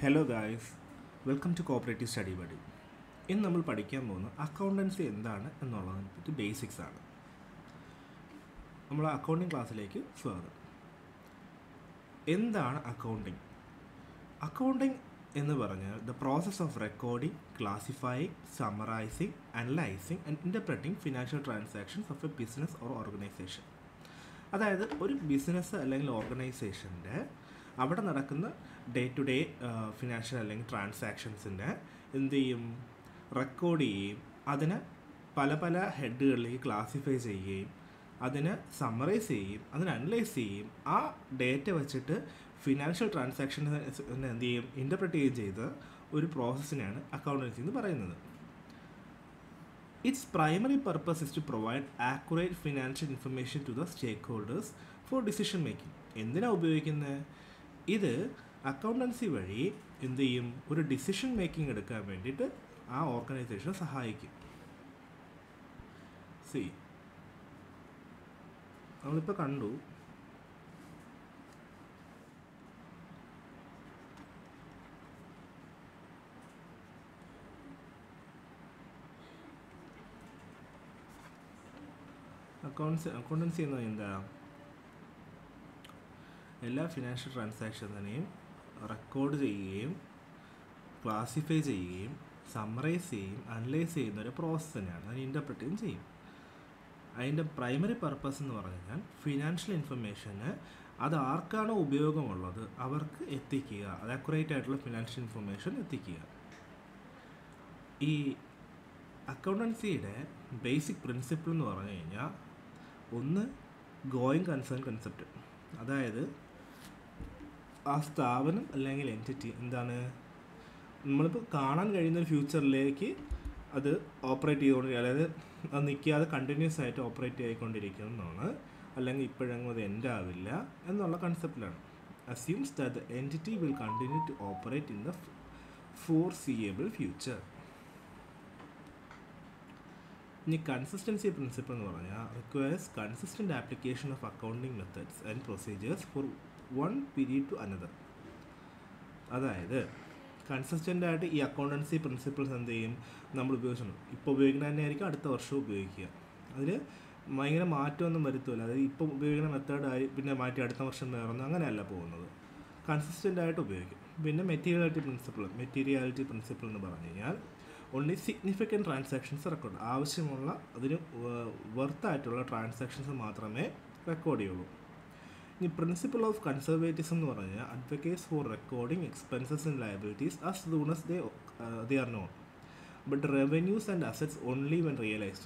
Hello guys welcome to cooperative study buddy ഇന്ന് നമ്മൾ പഠിക്കാൻ പോകുന്ന അക്കൗണ്ടൻസി എന്താണ് എന്നുള്ളതിനെ പറ്റി ബേസിക്സ് ആണ് നമ്മൾ അക്കൗണ്ടിങ് ക്ലാസ്സിലേക്ക് സ്വാഗതം എന്താണ് അക്കൗണ്ടിങ് അക്കൗണ്ടിങ് എന്ന് പറഞ്ഞാൽ the process of recording classifying summarising analysing and interpreting financial transactions of a business or organisation അതായത് ഒരു ബിസിനസ് അല്ലെങ്കിൽ ഓർഗനൈസേഷൻ്റെ അവിടെ നടക്കുന്ന ഡേ ടു ഡേ ഫിനാൻഷ്യൽ അല്ലെങ്കിൽ ട്രാൻസാക്ഷൻസിൻ്റെ എന്ത് ചെയ്യും റെക്കോർഡ് ചെയ്യുകയും അതിനെ പല പല ഹെഡുകളിലേക്ക് ക്ലാസിഫൈ ചെയ്യുകയും അതിനെ സമ്മറൈസ് ചെയ്യുകയും അതിനെ അനലൈസ് ചെയ്യുകയും ആ ഡേറ്റ വെച്ചിട്ട് ഫിനാൻഷ്യൽ ട്രാൻസാക്ഷൻ എന്ത് ചെയ്യും ഇൻ്റർപ്രറ്റ് ചെയ്യുകയും ചെയ്ത ഒരു പ്രോസസ്സിനെയാണ് അക്കൗണ്ടൻസി എന്ന് പറയുന്നത് Its primary purpose is to provide accurate financial information to the stakeholders for decision making. എന്തിനാ ഉപയോഗിക്കുന്നത് ഇത് അക്കൗണ്ടൻസി വഴി എന്ത് ചെയ്യും ഒരു ഡിസിഷൻ മേക്കിംഗ് എടുക്കാൻ വേണ്ടിയിട്ട് ആ ഓർഗനൈസേഷനെ സഹായിക്കും സി നമ്മളിപ്പോൾ കണ്ടു അക്കൗണ്ട്സ് അക്കൗണ്ടൻസി എന്ന് പറയുന്നത് എന്താ എല്ലാ ഫിനാൻഷ്യൽ ട്രാൻസാക്ഷൻസിനെയും റെക്കോർഡ് ചെയ്യുകയും ക്ലാസിഫൈ ചെയ്യുകയും സമ്മറൈസ് ചെയ്യും അനലൈസ് ചെയ്യുന്ന ഒരു പ്രോസസ്സ് തന്നെയാണ് അതിന് ഇൻ്റർപ്രറ്റുകയും ചെയ്യും അതിൻ്റെ പ്രൈമറി പർപ്പസ് എന്ന് പറഞ്ഞാൽ ഫിനാൻഷ്യൽ ഇൻഫർമേഷന് അത് ആർക്കാണോ ഉപയോഗമുള്ളത് അവർക്ക് എത്തിക്കുക അത് അക്യുറേറ്റ് ആയിട്ടുള്ള ഫിനാൻഷ്യൽ ഇൻഫർമേഷൻ എത്തിക്കുക ഈ അക്കൗണ്ടൻസിയുടെ ബേസിക് പ്രിൻസിപ്പിൾ എന്ന് പറഞ്ഞു കഴിഞ്ഞാൽ ഒന്ന് ഗോയിങ് കൺസേൺ കൺസെപ്റ്റ് അതായത് ആ സ്ഥാപനം അല്ലെങ്കിൽ എൻറ്റിറ്റി എന്താണ് നമ്മളിപ്പോൾ കാണാൻ കഴിയുന്ന ഒരു ഫ്യൂച്ചറിലേക്ക് അത് ഓപ്പറേറ്റ് ചെയ്തുകൊണ്ടിരിക്കുക അതായത് അത് നിൽക്കാതെ കണ്ടിന്യൂസ് ആയിട്ട് ഓപ്പറേറ്റ് ചെയ്തുകൊണ്ടിരിക്കുന്നതാണ് അല്ലെങ്കിൽ ഇപ്പോഴെങ്ങും അത് എൻഡ് ആവില്ല എന്നുള്ള കൺസെപ്റ്റിലാണ് assumes that the entity will continue to operate in the foreseeable future ഇനി കൺസിസ്റ്റൻസി പ്രിൻസിപ്പിൾ എന്ന് പറഞ്ഞാൽ requires consistent application of accounting methods and procedures for one period to another അതായത് കൺസിസ്റ്റൻ്റ് ആയിട്ട് ഈ അക്കൗണ്ടൻസി പ്രിൻസിപ്പിൾസ് എന്ത് ചെയ്യും നമ്മൾ ഉപയോഗിച്ചിട്ടുണ്ട് ഇപ്പോൾ ഉപയോഗിക്കുന്ന തന്നെ ആയിരിക്കും അടുത്ത വർഷം ഉപയോഗിക്കുക അതിൽ ഭയങ്കര മാറ്റമൊന്നും വരുത്തില്ല അതായത് ഇപ്പോൾ ഉപയോഗിക്കുന്ന മെത്തേഡ് ആയി പിന്നെ മാറ്റി അടുത്ത വർഷം വേറൊന്നും അങ്ങനെയല്ല പോകുന്നത് കൺസിസ്റ്റൻ്റ് ആയിട്ട് ഉപയോഗിക്കും പിന്നെ മെറ്റീരിയാലിറ്റി പ്രിൻസിപ്പിൾ മെറ്റീരിയാലിറ്റി പ്രിൻസിപ്പിൾ എന്ന് പറഞ്ഞു കഴിഞ്ഞാൽ ഓൺലി സിഗ്നിഫിക്കൻറ്റ് ട്രാൻസാക്ഷൻസ് റെക്കോർഡ് ആവശ്യമുള്ള അതിന് വെർത്തായിട്ടുള്ള ട്രാൻസാക്ഷൻസ് മാത്രമേ റെക്കോർഡ് ചെയ്യുള്ളൂ ഇനി പ്രിൻസിപ്പിൾ ഓഫ് കൺസർവേറ്റിസം എന്ന് പറഞ്ഞാൽ advocates for recording expenses and liabilities as soon as they they are known but revenues and assets only when realised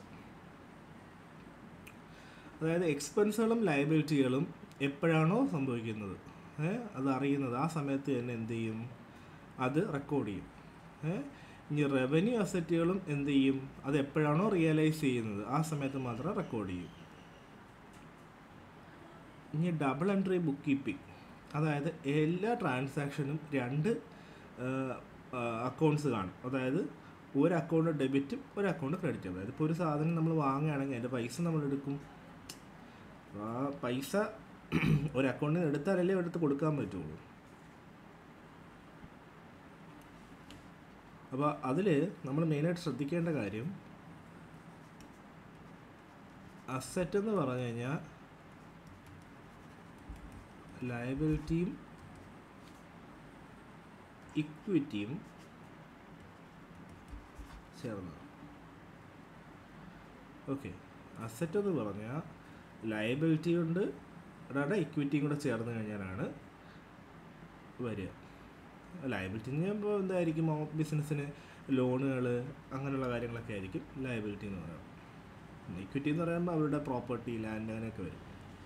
അതായത് എക്സ്പെൻസുകളും ലയബിലിറ്റികളും എപ്പോഴാണോ സംഭവിക്കുന്നത് അത് അറിയുന്നത് ആ സമയത്ത് തന്നെ എന്ത് ചെയ്യും അത് റെക്കോർഡ് ചെയ്യും ഇനി റവന്യൂ അസറ്റുകളും എന്ത് ചെയ്യും അത് എപ്പോഴാണോ റിയലൈസ് ചെയ്യുന്നത് ആ സമയത്ത് മാത്രം റെക്കോർഡ് ചെയ്യും ഇനി ഡബിൾ എൻട്രി ബുക്ക് കീപ്പിംഗ് അതായത് എല്ലാ ട്രാൻസാക്ഷനും രണ്ട് അക്കൗണ്ട്സ് കാണും അതായത് ഒരു അക്കൗണ്ട് ഡെബിറ്റും ഒരു അക്കൗണ്ട് ക്രെഡിറ്റും അതായത് ഇപ്പോൾ ഒരു സാധനം നമ്മൾ വാങ്ങുകയാണെങ്കിൽ അതിൻ്റെ പൈസ നമ്മൾ എടുക്കും ആ പൈസ ഒരു അക്കൗണ്ടിൽ നിന്ന് എടുത്താലല്ലേ എടുത്ത് കൊടുക്കാൻ പറ്റുള്ളൂ അപ്പോൾ അതിൽ നമ്മൾ മെയിനായിട്ട് ശ്രദ്ധിക്കേണ്ട കാര്യം അസറ്റ് എന്ന് പറഞ്ഞു കഴിഞ്ഞാൽ ലയബിലിറ്റിയും ഇക്വിറ്റിയും ചേർന്ന് ഓക്കെ അസറ്റ് എന്ന് പറഞ്ഞാൽ ലയബിലിറ്റി കൊണ്ട് അതായത് ഇക്വിറ്റിയും കൂടെ ചേർന്ന് കഴിഞ്ഞാലാണ് വരിക ലയബിലിറ്റി എന്ന് പറയുമ്പോൾ എന്തായിരിക്കും ബിസിനസ്സിന് ലോണുകൾ അങ്ങനെയുള്ള കാര്യങ്ങളൊക്കെ ആയിരിക്കും ലയബിലിറ്റി എന്ന് പറയുന്നത് ഇക്വിറ്റി എന്ന് പറയുമ്പോൾ അവരുടെ പ്രോപ്പർട്ടി ലാൻഡ് അങ്ങനെയൊക്കെ വരും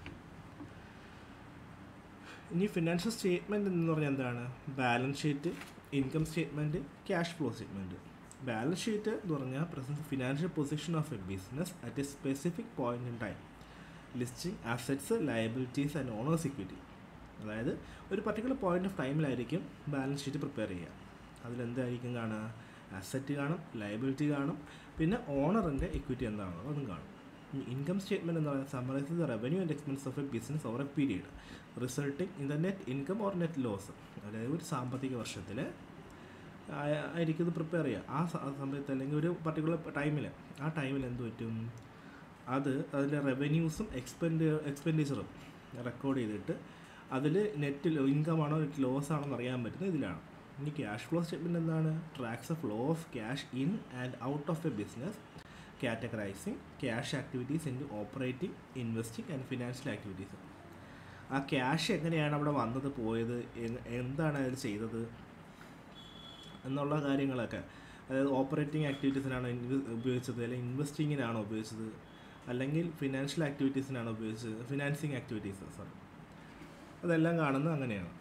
ഇനി ഫിനാൻഷ്യൽ സ്റ്റേറ്റ്മെൻറ്റ് എന്ന് പറഞ്ഞാൽ എന്താണ് balance sheet income statement cash flow statement balance sheet എന്ന് പറഞ്ഞാൽ present financial position of a business at a specific point in time listing assets liabilities and owner's equity അതായത് ഒരു പർട്ടിക്കുലർ പോയിന്റ് ഓഫ് ടൈമിലായിരിക്കും balance sheet prepare ചെയ്യുക അതിലെന്തായിരിക്കും കാണുക asset കാണും liability കാണും പിന്നെ ഓണറിൻ്റെ ഇക്വിറ്റി എന്താണോ അതും കാണും ഇൻകം സ്റ്റേറ്റ്മെൻറ്റ് എന്ന് പറയുന്നത് summarise the revenue and expense of a business over a period resulting in the net income or net loss അതായത് ഒരു സാമ്പത്തിക വർഷത്തിൽ ആയിരിക്കും ഇത് പ്രിപ്പയർ ചെയ്യുക ആ സ- സമയത്ത് അല്ലെങ്കിൽ ഒരു പർട്ടിക്കുലർ ടൈമിൽ ആ ടൈമിൽ എന്ത് പറ്റും അത് അതിൻ്റെ റവന്യൂസും എക്സ്പെൻഡ് എക്സ്പെൻഡിച്ചറും റെക്കോർഡ് ചെയ്തിട്ട് അതിൽ നെറ്റ് ഇൻകം ആണോ നെറ്റ് ലോസ് ആണോ എന്ന് അറിയാൻ പറ്റുന്നത് ഇതിലാണ് ഇനി ക്യാഷ് ഫ്ലോ സ്റ്റേറ്റ്മെൻറ്റ് എന്താണ് tracks a flow of cash in and out of a business categorising cash activities in operating investing and financial activities ആ ക്യാഷ് എങ്ങനെയാണ് അവിടെ വന്നത് പോയത് എ- എന്താണ് അതിൽ ചെയ്തത് എന്നുള്ള കാര്യങ്ങളൊക്കെ അതായത് ഓപ്പറേറ്റിംഗ് ആക്ടിവിറ്റീസിനാണോ ഇൻവെ- ഉപയോഗിച്ചത് അല്ലെങ്കിൽ ഇൻവെസ്റ്റിങ്ങിനാണോ ഉപയോഗിച്ചത് അല്ലെങ്കിൽ ഫിനാൻഷ്യൽ ആക്ടിവിറ്റീസിനാണോ ഉപയോഗിച്ചത് ഫിനാൻസിങ് ആക്ടിവിറ്റീസ് സോറി അതെല്ലാം കാണുന്നത് അങ്ങനെയാണ്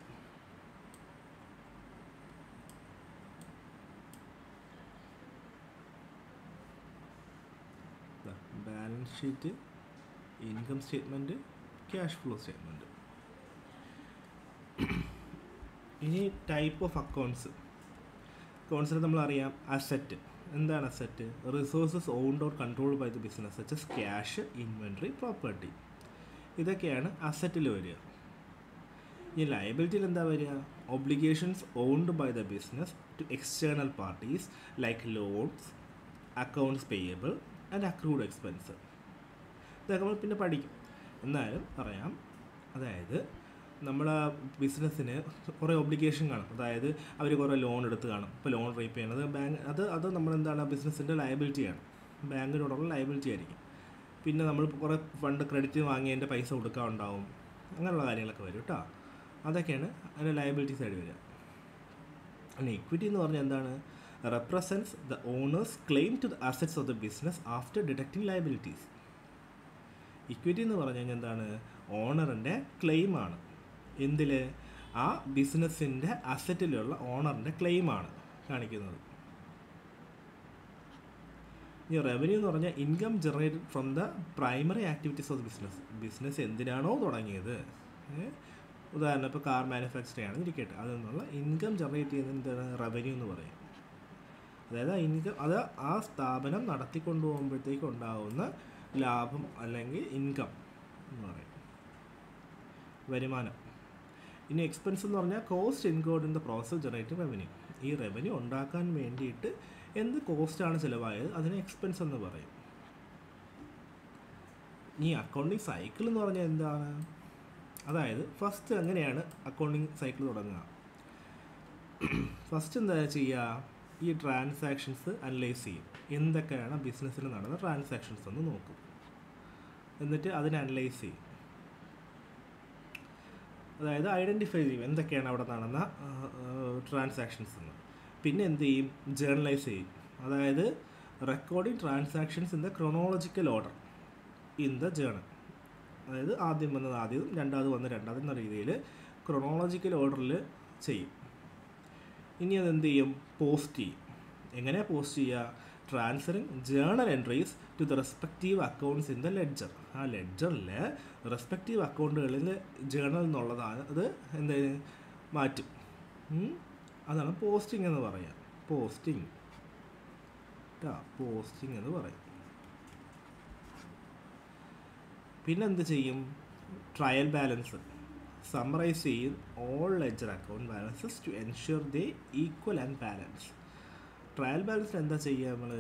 balance sheet income statement cash flow statement ഇനി ടൈപ്പ് ഓഫ് അക്കൗണ്ട്സ് അക്കൗണ്ട്സിൽ നമ്മളറിയാം അസറ്റ് എന്താണ് asset resources owned or control by the business such as cash inventory property ഇതൊക്കെയാണ് അസറ്റിൽ വരിക ഈ ലയബിലിറ്റിയിൽ എന്താ വരിക obligations owned by the business to external parties like loans accounts payable and accrued expense ഇതൊക്കെ നമ്മൾ പിന്നെ പഠിക്കും എന്നാലും പറയാം അതായത് നമ്മളെ ബിസിനസ്സിന് കുറേ ഒബ്ലിഗേഷൻ കാണും അതായത് അവർ കുറേ ലോൺ എടുത്ത് കാണും ഇപ്പോൾ ലോൺ റീപേ ചെയ്യണത് ബാങ്ക് അത് അത് നമ്മളെന്താണ് ബിസിനസ്സിൻ്റെ ലയബിലിറ്റിയാണ് ബാങ്കിനോടുള്ള ലയബിലിറ്റി ആയിരിക്കും പിന്നെ നമ്മൾ കുറേ ഫണ്ട് ക്രെഡിറ്റ് വാങ്ങിയതിൻ്റെ പൈസ കൊടുക്കാൻ ഉണ്ടാവും അങ്ങനെയുള്ള കാര്യങ്ങളൊക്കെ വരും കേട്ടോ അതൊക്കെയാണ് അതിൻ്റെ ലയബിലിറ്റി സൈഡ് വരിക പിന്നെ ഇക്വിറ്റി എന്ന് പറഞ്ഞാൽ എന്താണ് represents the owner's claim to the assets of the business after deducting liabilities equity എന്ന് പറഞ്ഞു കഴിഞ്ഞാൽ എന്താണ് ഓണറിൻ്റെ ക്ലെയിമാണ് എന്തിൽ ആ ബിസിനസ്സിൻ്റെ അസറ്റിലുള്ള ഓണറിൻ്റെ ക്ലെയിമാണ് കാണിക്കുന്നത് ഈ റവന്യൂ എന്ന് പറഞ്ഞാൽ income generated from the primary activities of business business എന്തിനാണോ തുടങ്ങിയത് ഏ? ഉദാഹരണം ഇപ്പോൾ കാർ മാനുഫാക്ചറിങ് ആണ് ഇരിക്കട്ടെ അതിൽ നിന്നുള്ള ഇൻകം ജനറേറ്റ് ചെയ്യുന്നത് എന്താണ് റവന്യൂ എന്ന് പറയും അതായത് ആ ഇൻകം അത് ആ സ്ഥാപനം നടത്തിക്കൊണ്ടു പോകുമ്പോഴത്തേക്ക് ഉണ്ടാകുന്ന ലാഭം അല്ലെങ്കിൽ ഇൻകം എന്ന് പറയും വരുമാനം ഇനി എക്സ്പെൻസ് എന്ന് പറഞ്ഞാൽ cost incurred in the process generate revenue ഈ റവന്യൂ ഉണ്ടാക്കാൻ വേണ്ടിയിട്ട് എന്ത് കോസ്റ്റാണ് ചിലവായത് അതിനെ എക്സ്പെൻസ് എന്ന് പറയും ഈ അക്കൗണ്ടിങ് സൈക്കിൾ എന്ന് പറഞ്ഞാൽ എന്താണ് അതായത് ഫസ്റ്റ് എങ്ങനെയാണ് അക്കൗണ്ടിങ് സൈക്കിൾ തുടങ്ങുക ഫസ്റ്റ് എന്താ ചെയ്യുക ഈ ട്രാൻസാക്ഷൻസ് അനലൈസ് ചെയ്യും എന്തൊക്കെയാണ് ബിസിനസ്സിൽ നടന്ന ട്രാൻസാക്ഷൻസ് എന്ന് നോക്കും എന്നിട്ട് അതിനെ അനലൈസ് ചെയ്യും അതായത് ഐഡൻറ്റിഫൈ ചെയ്യും എന്തൊക്കെയാണ് അവിടെ നടന്ന ട്രാൻസാക്ഷൻസ് എന്ന് പിന്നെ എന്ത് ചെയ്യും ജേർണലൈസ് ചെയ്യും അതായത് recording transactions in the chronological order in the journal അതായത് ആദ്യം വന്നത് ആദ്യം രണ്ടാമത് വന്ന രണ്ടാമത് എന്ന രീതിയിൽ ക്രൊണോളജിക്കൽ ഓർഡറിൽ ചെയ്യും ഇനി അത് എന്ത് ചെയ്യും പോസ്റ്റ് ചെയ്യും എങ്ങനെ പോസ്റ്റ് ചെയ്യുക transferring journal entries to the respective accounts in the ledger ആ ലെഡ്ജറിൽ റെസ്പെക്റ്റീവ് അക്കൗണ്ടുകളിൽ ജേണൽ എന്നുള്ളതാണ് അത് എന്ത് മാറ്റും ഉം? അതാണ് പോസ്റ്റിംഗ് എന്ന് പറയുക പോസ്റ്റിംഗ് കേട്ടോ പോസ്റ്റിംഗ് എന്ന് പറയും പിന്നെ എന്ത് ചെയ്യും ട്രയൽ ബാലൻസ് സമ്മറൈസ് ചെയ്യും all ledger account balances to ensure they equal and balance trial ബാലൻസിൽ എന്താ ചെയ്യുക നമ്മൾ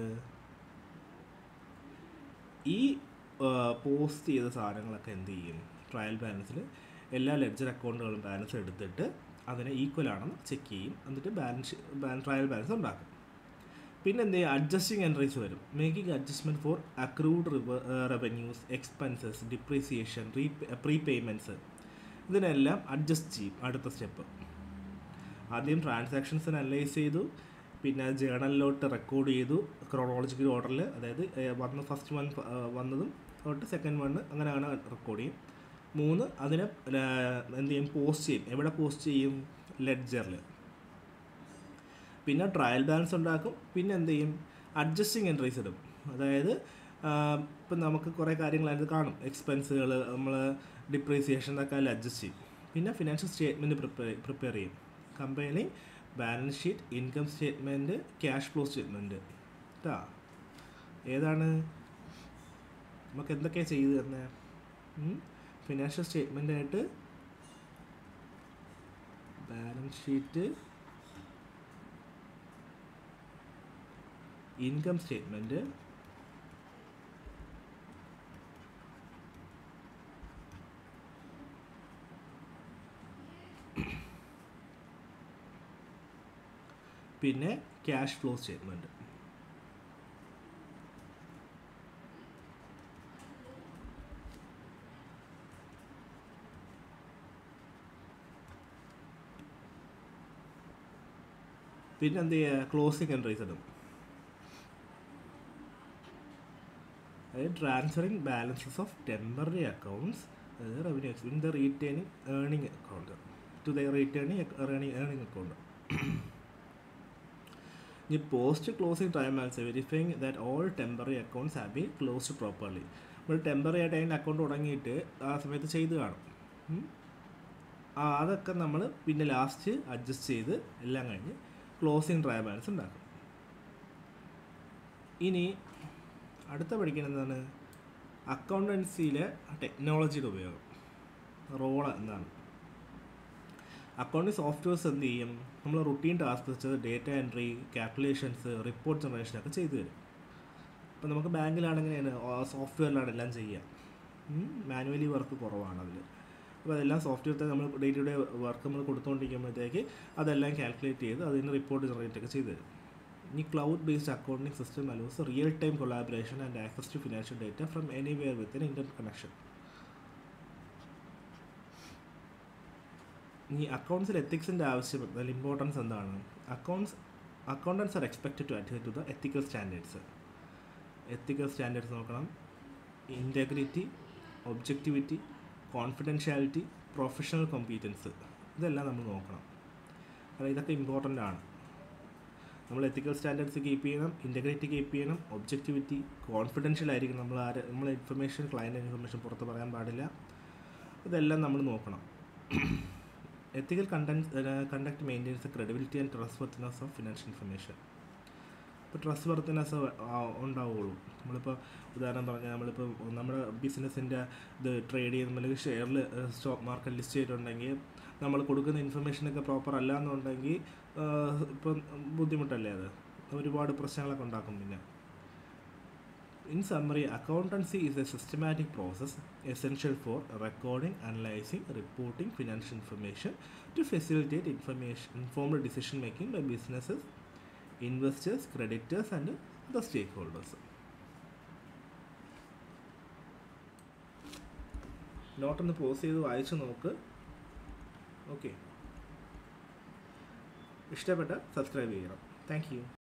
ഈ പോസ്റ്റ് ചെയ്ത സാധനങ്ങളൊക്കെ എന്ത് ചെയ്യും ട്രയൽ ബാലൻസിൽ എല്ലാ ലെഡ്ജർ അക്കൗണ്ടുകളും ബാലൻസ് എടുത്തിട്ട് അതിനെ ഈക്വൽ ആണെന്ന് ചെക്ക് ചെയ്യും എന്നിട്ട് ബാലൻസ് ട്രയൽ ബാലൻസ് ഉണ്ടാക്കും പിന്നെ എന്ത് ചെയ്യും അഡ്ജസ്റ്റിംഗ് എൻട്രീസ് വരും making adjustment for accrued revenues expenses depreciation re prepayments ഇതിനെല്ലാം അഡ്ജസ്റ്റ് ചെയ്യും അടുത്ത സ്റ്റെപ്പ് ആദ്യം ട്രാൻസാക്ഷൻസിന് അനലൈസ് ചെയ്തു പിന്നെ ജേണലിലോട്ട് റെക്കോർഡ് ചെയ്തു ക്രോണോളജിക്കൽ ഓർഡറിൽ അതായത് ഏഹ്, വന്ന ഫസ്റ്റ് വൺ വന്നതും തൊട്ട് സെക്കൻഡ് വൺ അങ്ങനെ അങ്ങനെ റെക്കോർഡ് ചെയ്യും മൂന്ന് അതിനെ ല- എന്ത് ചെയ്യും പോസ്റ്റ് ചെയ്യും എവിടെ പോസ്റ്റ് ചെയ്യും ലെഡ്ജറിൽ പിന്നെ ട്രയൽ ബാലൻസ് ഉണ്ടാക്കും പിന്നെ എന്ത് ചെയ്യും അഡ്ജസ്റ്റിങ് എൻട്രീസ് ഇടും അതായത് ഇപ്പം നമുക്ക് കുറേ കാര്യങ്ങൾ അതിൽ കാണും എക്സ്പെൻസുകൾ നമ്മൾ ഡിപ്രീസിയേഷൻ ഒക്കെ അതിൽ അഡ്ജസ്റ്റ് ചെയ്യും പിന്നെ ഫിനാൻഷ്യൽ സ്റ്റേറ്റ്മെൻറ്റ് പ്രിപ്പയർ പ്രിപ്പയർ ചെയ്യും combining balance sheet income statement cash flow statement കേട്ടോ ഏതാണ് നമുക്ക് എന്തൊക്കെയാണ് ചെയ്തു തന്നെ ഫിനാൻഷ്യൽ സ്റ്റേറ്റ്മെൻ്റ് ആയിട്ട് ബാലൻസ് ഷീറ്റ് ഇൻകം സ്റ്റേറ്റ്മെൻറ്റ് പിന്നെ ക്യാഷ് ഫ്ലോ സ്റ്റേറ്റ്മെൻറ്റ് പിന്നെ എന്ത് ചെയ്യുക ക്ലോസിങ് എൻട്രീസ് ഇടും അതായത് transferring balances of temporary accounts അതായത് revenue in the retaining earning account to the retaining earning earning account ഇനി post closing time and verifying that all temporary accounts have be closed properly നമ്മൾ temporary ആയിട്ട് അതിൻ്റെ account തുടങ്ങിയിട്ട് ആ സമയത്ത് ചെയ്ത് കാണും ഉം. ആ അതൊക്കെ നമ്മൾ പിന്നെ ലാസ്റ്റ് അഡ്ജസ്റ്റ് ചെയ്ത് എല്ലാം കഴിഞ്ഞ് ക്ലോസിംഗ് ട്രയൽ ബാലൻസ് ഉണ്ടാക്കും ഇനി അടുത്ത പഠിക്കുന്നത് എന്താണ് അക്കൗണ്ടൻസിയിലെ ടെക്നോളജിയുടെ ഉപയോഗം റോള് എന്താണ് അക്കൗണ്ടിങ് സോഫ്റ്റ്വെയർസ് എന്ത് ചെയ്യും നമ്മൾ റുട്ടീൻ ടാസ്ക് വെച്ചത് data entry calculations report generation ഒക്കെ ചെയ്തു തരും ഇപ്പം നമുക്ക് ബാങ്കിലാണെങ്കിലാണ് സോഫ്റ്റ്വെയറിലാണ് എല്ലാം ചെയ്യുക മാനുവലി വർക്ക് കുറവാണ് അതിൽ അപ്പോൾ അതെല്ലാം സോഫ്റ്റ്വെയർ നമ്മൾ ഡേ ടു ഡേ വർക്ക് നമ്മൾ കൊടുത്തുകൊണ്ടിരിക്കുമ്പോഴത്തേക്ക് അതെല്ലാം കാൽക്കുലേറ്റ് ചെയ്ത് അതിന് റിപ്പോർട്ട് ജനറേറ്റ് ഒക്കെ ചെയ്തു തരും ഇനി cloud based accounting system allows real time collaboration and access to financial data from anywhere with an internet connection ഈ അക്കൗണ്ട്സിൽ എത്തിക്സിൻ്റെ ആവശ്യം അല്ലെങ്കിൽ ഇമ്പോർട്ടൻസ് എന്താണ് accounts accountants are expected to adhere to the ethical standards ethical standards നോക്കണം integrity objectivity confidentiality professional competence ഇതെല്ലാം നമ്മൾ നോക്കണം കാരണം ഇതൊക്കെ ഇമ്പോർട്ടൻ്റ് ആണ് നമ്മൾ എത്തിക്കൽ സ്റ്റാൻഡേർഡ്സ് കീപ്പ് ചെയ്യണം ഇൻറ്റഗ്രിറ്റി കീപ്പ് ചെയ്യണം ഒബ്ജക്റ്റിവിറ്റി കോൺഫിഡൻഷ്യൽ ആയിരിക്കും നമ്മൾ ആര് നമ്മളെ ഇൻഫർമേഷൻ ക്ലയൻറ്റ് ഇൻഫർമേഷൻ പുറത്ത് പറയാൻ പാടില്ല ഇതെല്ലാം നമ്മൾ നോക്കണം ethical content conduct maintains the credibility and trustworthiness of financial information ഇപ്പോൾ ട്രസ്റ്റ് വർത്തിനെസ് ഉണ്ടാവുള്ളൂ നമ്മളിപ്പോൾ ഉദാഹരണം പറഞ്ഞാൽ നമ്മളിപ്പോൾ നമ്മുടെ ബിസിനസ്സിൻ്റെ ഇത് ട്രേഡ് ചെയ്യുന്ന അല്ലെങ്കിൽ ഷെയറിൽ സ്റ്റോക്ക് മാർക്കറ്റ് ലിസ്റ്റ് ചെയ്തിട്ടുണ്ടെങ്കിൽ നമ്മൾ കൊടുക്കുന്ന ഇൻഫർമേഷനൊക്കെ പ്രോപ്പർ അല്ല എന്നുണ്ടെങ്കിൽ ഇപ്പം ബുദ്ധിമുട്ടല്ലേ അത് ഒരുപാട് പ്രശ്നങ്ങളൊക്കെ ഉണ്ടാക്കും പിന്നെ In summary, accountancy is a systematic process essential for recording, analyzing, reporting financial information to facilitate information, informed decision making by businesses, investors, creditors, and the stakeholders. നോട്ടൊന്ന് പോസ് ചെയ്ത് വായിച്ചു നോക്ക് ഓക്കെ ഇഷ്ടപ്പെട്ട സബ്സ്ക്രൈബ് ചെയ്യണം താങ്ക് യു